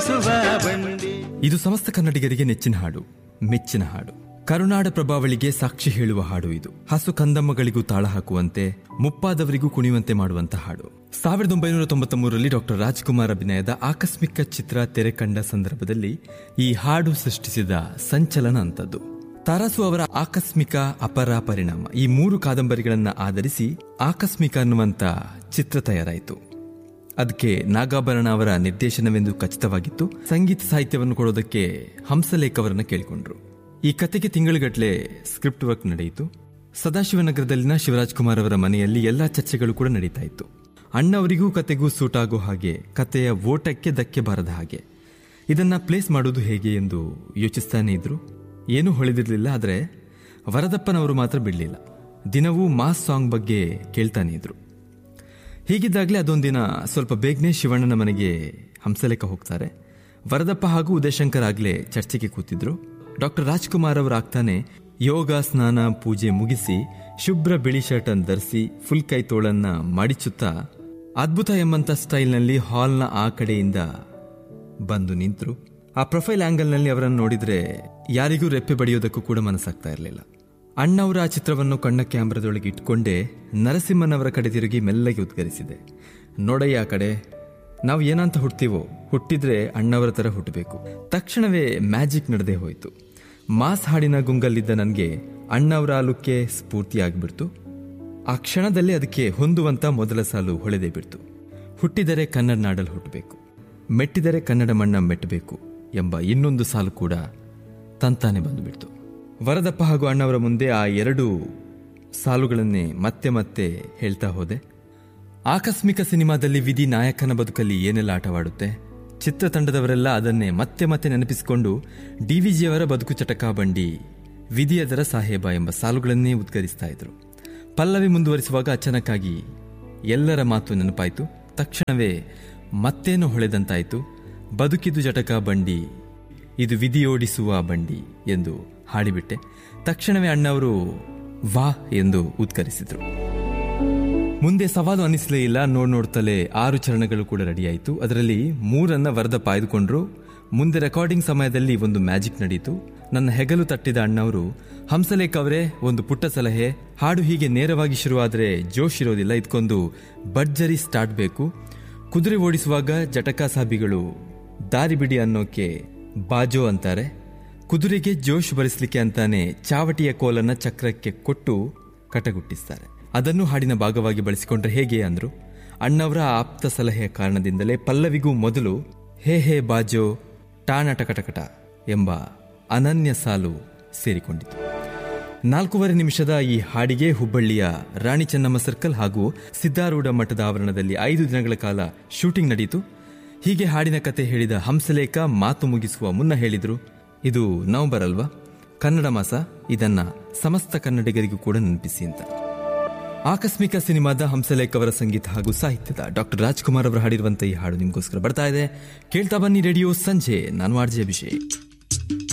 ಓಡಿಸುವ ಬಂಡಿ ಇದು ಸಮಸ್ತ ಕನ್ನಡಿಗರಿಗೆ ನೆಚ್ಚಿನ ಹಾಡು ಮೆಚ್ಚಿನ ಹಾಡು ಕರುನಾಡ ಪ್ರಭಾವಳಿಗೆ ಸಾಕ್ಷಿ ಹೇಳುವ ಹಾಡು ಇದು ಹಸು ಕಂದಮ್ಮಗಳಿಗೂ ತಾಳ ಹಾಕುವಂತೆ ಮುಪ್ಪಾದವರಿಗೂ ಕುಣಿಯುವಂತೆ ಮಾಡುವಂತ ಹಾಡು ಸಾವಿರದ ಒಂಬೈನೂರ ತೊಂಬತ್ತ ಮೂರರಲ್ಲಿ ಡಾಕ್ಟರ್ ರಾಜ್ಕುಮಾರ್ ಅಭಿನಯದ ಆಕಸ್ಮಿಕ ಚಿತ್ರ ತೆರೆ ಕಂಡ ಸಂದರ್ಭದಲ್ಲಿ ಈ ಹಾಡು ಸೃಷ್ಟಿಸಿದ ಸಂಚಲನ ಅಂತದ್ದು ತಾರಾಸು ಅವರ ಆಕಸ್ಮಿಕ ಅಪರ ಪರಿಣಾಮ ಈ ಮೂರು ಕಾದಂಬರಿಗಳನ್ನ ಆಧರಿಸಿ ಆಕಸ್ಮಿಕ ಅನ್ನುವಂತ ಚಿತ್ರ ತಯಾರಾಯಿತು ಅದಕ್ಕೆ ನಾಗಾಭರಣ ಅವರ ನಿರ್ದೇಶನವೆಂದು ಖಚಿತವಾಗಿತ್ತು ಸಂಗೀತ ಸಾಹಿತ್ಯವನ್ನು ಕೊಡೋದಕ್ಕೆ ಹಂಸಲೇಖ್ ಅವರನ್ನ ಕೇಳಿಕೊಂಡ್ರು ಈ ಕತೆಗೆ ತಿಂಗಳುಗಟ್ಟಲೆ ಸ್ಕ್ರಿಪ್ಟ್ ವರ್ಕ್ ನಡೆಯಿತು ಸದಾಶಿವನಗರದಲ್ಲಿನ ಶಿವರಾಜ್ ಕುಮಾರ್ ಅವರ ಮನೆಯಲ್ಲಿ ಎಲ್ಲಾ ಚರ್ಚೆಗಳು ಕೂಡ ನಡೀತಾ ಇತ್ತು ಅಣ್ಣವರಿಗೂ ಕತೆಗೂ ಸೂಟ್ ಆಗೋ ಹಾಗೆ ಕತೆಯ ಓಟಕ್ಕೆ ಧಕ್ಕೆ ಬಾರದ ಹಾಗೆ ಇದನ್ನ ಪ್ಲೇಸ್ ಮಾಡೋದು ಹೇಗೆ ಎಂದು ಯೋಚಿಸ್ತಾನೆ ಇದ್ರು ಏನೂ ಹೊಳೆದಿರಲಿಲ್ಲ ಆದರೆ ವರದಪ್ಪನವರು ಮಾತ್ರ ಬಿಡಲಿಲ್ಲ ದಿನವೂ ಮಾಸ್ ಸಾಂಗ್ ಬಗ್ಗೆ ಕೇಳ್ತಾನೆ ಇದ್ರು ಹೀಗಿದ್ದಾಗಲೇ ಅದೊಂದಿನ ಸ್ವಲ್ಪ ಬೇಗನೆ ಶಿವಣ್ಣನ ಮನೆಗೆ ಹಂಸಲೇಖ ಹೋಗ್ತಾರೆ ವರದಪ್ಪ ಹಾಗೂ ಉದಯಶಂಕರ್ ಆಗ್ಲೇ ಚರ್ಚೆಗೆ ಕೂತಿದ್ರು ಡಾಕ್ಟರ್ ರಾಜ್ಕುಮಾರ್ ಅವರು ಆಗ್ತಾನೆ ಯೋಗ ಸ್ನಾನ ಪೂಜೆ ಮುಗಿಸಿ ಶುಭ್ರ ಬಿಳಿ ಶರ್ಟ್ ಅನ್ನು ಧರಿಸಿ ಫುಲ್ ಕೈ ತೋಳನ್ನ ಮಾಡಿಸುತ್ತಾ ಅದ್ಭುತ ಎಂಬಂತ ಸ್ಟೈಲ್ನಲ್ಲಿ ಹಾಲ್ನ ಆ ಕಡೆಯಿಂದ ಬಂದು ನಿಂತರು ಆ ಪ್ರೊಫೈಲ್ ಆಂಗಲ್ನಲ್ಲಿ ಅವರನ್ನು ನೋಡಿದ್ರೆ ಯಾರಿಗೂ ರೆಪ್ಪೆ ಬಡಿಯೋದಕ್ಕೂ ಕೂಡ ಮನಸ್ಸಾಗ್ತಾ ಇರಲಿಲ್ಲ ಅಣ್ಣವರ ಆ ಚಿತ್ರವನ್ನು ಕಣ್ಣ ಕ್ಯಾಮ್ರಾದೊಳಗೆ ಇಟ್ಕೊಂಡೇ ನರಸಿಂಹನವರ ಕಡೆ ತಿರುಗಿ ಮೆಲ್ಲಗೆ ಉದ್ಗರಿಸಿದೆ ನೋಡಯ್ಯ ಆ ಕಡೆ ನಾವು ಏನಂತ ಹುಟ್ತೀವೋ ಹುಟ್ಟಿದ್ರೆ ಅಣ್ಣವರ ತರ ಹುಟ್ಟಬೇಕು ತಕ್ಷಣವೇ ಮ್ಯಾಜಿಕ್ ನಡೆದೇ ಹೋಯಿತು ಮಾಸ್ ಹಾಡಿನ ಗುಂಗಲ್ಲಿದ್ದ ನನಗೆ ಅಣ್ಣವರ ಲುಕ್ಕೆ ಸ್ಫೂರ್ತಿಯಾಗ್ಬಿಡ್ತು ಆ ಕ್ಷಣದಲ್ಲಿ ಅದಕ್ಕೆ ಹೊಂದುವಂತ ಮೊದಲ ಸಾಲು ಹೊಳೆದೇ ಬಿಡ್ತು ಹುಟ್ಟಿದರೆ ಕನ್ನಡ ನಾಡಲ್ಲಿ ಹುಟ್ಟಬೇಕು ಮೆಟ್ಟಿದರೆ ಕನ್ನಡ ಮಣ್ಣ ಮೆಟ್ಟಬೇಕು ಎಂಬ ಇನ್ನೊಂದು ಸಾಲು ಕೂಡ ತಂತಾನೆ ಬಂದುಬಿಡ್ತು ವರದಪ್ಪ ಹಾಗೂ ಅಣ್ಣವರ ಮುಂದೆ ಆ ಎರಡು ಸಾಲುಗಳನ್ನೇ ಮತ್ತೆ ಮತ್ತೆ ಹೇಳ್ತಾ ಹೋದೆ ಆಕಸ್ಮಿಕ ಸಿನಿಮಾದಲ್ಲಿ ವಿಧಿ ನಾಯಕನ ಬದುಕಲ್ಲಿ ಏನೆಲ್ಲ ಆಟವಾಡುತ್ತೆ ಚಿತ್ರತಂಡದವರೆಲ್ಲ ಅದನ್ನೇ ಮತ್ತೆ ಮತ್ತೆ ನೆನಪಿಸಿಕೊಂಡು ಡಿವಿಜಿಯವರ ಬದುಕು ಚಟಕ ಬಂಡಿ ವಿಧಿಯದರ ಸಾಹೇಬ ಎಂಬ ಸಾಲುಗಳನ್ನೇ ಉದ್ಗರಿಸ್ತಾ ಇದ್ರು ಪಲ್ಲವಿ ಮುಂದುವರಿಸುವಾಗ ಅಚಾನಕ್ಕಾಗಿ ಎಲ್ಲರ ಮಾತು ನೆನಪಾಯಿತು ತಕ್ಷಣವೇ ಮತ್ತೇನು ಹೊಳೆದಂತಾಯಿತು ಬದುಕಿದು ಜಟಕ ಬಂಡಿ ಇದು ವಿಧಿಯೋಡಿಸುವ ಬಂಡಿ ಎಂದು ಹಾಡಿಬಿಟ್ಟೆ ತಕ್ಷಣವೇ ಅಣ್ಣವರು ವಾ ಎಂದು ಉದ್ಗರಿಸಿದ್ರು ಮುಂದೆ ಸವಾಲು ಅನಿಸಲೇ ಇಲ್ಲ ನೋಡ್ ನೋಡ್ತಲೇ ಆರು ಚರಣಗಳು ಕೂಡ ರೆಡಿಯಾಯಿತು ಅದರಲ್ಲಿ ಮೂರನ್ನ ವರದಪ್ಪ ಆಯ್ದುಕೊಂಡ್ರು ಮುಂದೆ ರೆಕಾರ್ಡಿಂಗ್ ಸಮಯದಲ್ಲಿ ಒಂದು ಮ್ಯಾಜಿಕ್ ನಡೀತು ನನ್ನ ಹೆಗಲು ತಟ್ಟಿದ ಅಣ್ಣವರು ಹಂಸಲೇಖ್ ಅವರೇ ಒಂದು ಪುಟ್ಟ ಸಲಹೆ ಹಾಡು ಹೀಗೆ ನೇರವಾಗಿ ಶುರುವಾದರೆ ಜೋಶ್ ಇರೋದಿಲ್ಲ ಇದಕ್ಕೊಂದು ಭರ್ಜರಿ ಸ್ಟಾರ್ಟ್ ಬೇಕು ಕುದುರೆ ಓಡಿಸುವಾಗ ಜಟಕಾ ಸಾಬಿಗಳು ದಾರಿ ಬಿಡಿ ಅನ್ನೋಕೆ ಬಾಜೋ ಅಂತಾರೆ ಕುದುರೆಗೆ ಜೋಶ್ ಬರಿಸಲಿಕ್ಕೆ ಅಂತಾನೆ ಚಾವಟಿಯ ಕೋಲನ್ನ ಚಕ್ರಕ್ಕೆ ಕೊಟ್ಟು ಕಟಗುಟ್ಟಿಸ್ತಾರೆ ಅದನ್ನು ಹಾಡಿನ ಭಾಗವಾಗಿ ಬಳಸಿಕೊಂಡ್ರೆ ಹೇಗೆ ಅಂದ್ರು ಅಣ್ಣವರ ಆಪ್ತ ಸಲಹೆಯ ಕಾರಣದಿಂದಲೇ ಪಲ್ಲವಿಗೂ ಮೊದಲು ಹೇ ಹೇ ಬಾಜೋ ಟಾಣ ಟಕಟಕಟ ಎಂಬ ಅನನ್ಯ ಸಾಲು ಸೇರಿಕೊಂಡಿತು ನಾಲ್ಕೂವರೆ ನಿಮಿಷದ ಈ ಹಾಡಿಗೆ ಹುಬ್ಬಳ್ಳಿಯ ರಾಣಿ ಚೆನ್ನಮ್ಮ ಸರ್ಕಲ್ ಹಾಗೂ ಸಿದ್ದಾರೂಢ ಮಠದ ಆವರಣದಲ್ಲಿ ಐದು ದಿನಗಳ ಕಾಲ ಶೂಟಿಂಗ್ ನಡೆಯಿತು ಹೀಗೆ ಹಾಡಿನ ಕತೆ ಹೇಳಿದ ಹಂಸಲೇಖ ಮಾತು ಮುಗಿಸುವ ಮುನ್ನ ಹೇಳಿದ್ರು ಇದು ನವಂಬರ್ ಅಲ್ವಾ ಕನ್ನಡ ಮಾಸ ಇದನ್ನ ಸಮಸ್ತ ಕನ್ನಡಿಗರಿಗೂ ಕೂಡ ನೆನಪಿಸಿ ಅಂತ ಆಕಸ್ಮಿಕ ಸಿನಿಮಾದ ಹಂಸಲೇಖ್ ಅವರ ಸಂಗೀತ ಹಾಗೂ ಸಾಹಿತ್ಯದ ಡಾಕ್ಟರ್ ರಾಜ್ಕುಮಾರ್ ಅವರು ಹಾಡಿರುವಂತಹ ಈ ಹಾಡು ನಿಮಗೋಸ್ಕರ ಬರ್ತಾ ಇದೆ ಕೇಳ್ತಾ ಬನ್ನಿ ರೇಡಿಯೋ ಸಂಜೆ ನಾನು ಆರ್ಜೆ ಅಭಿಷೇಕ್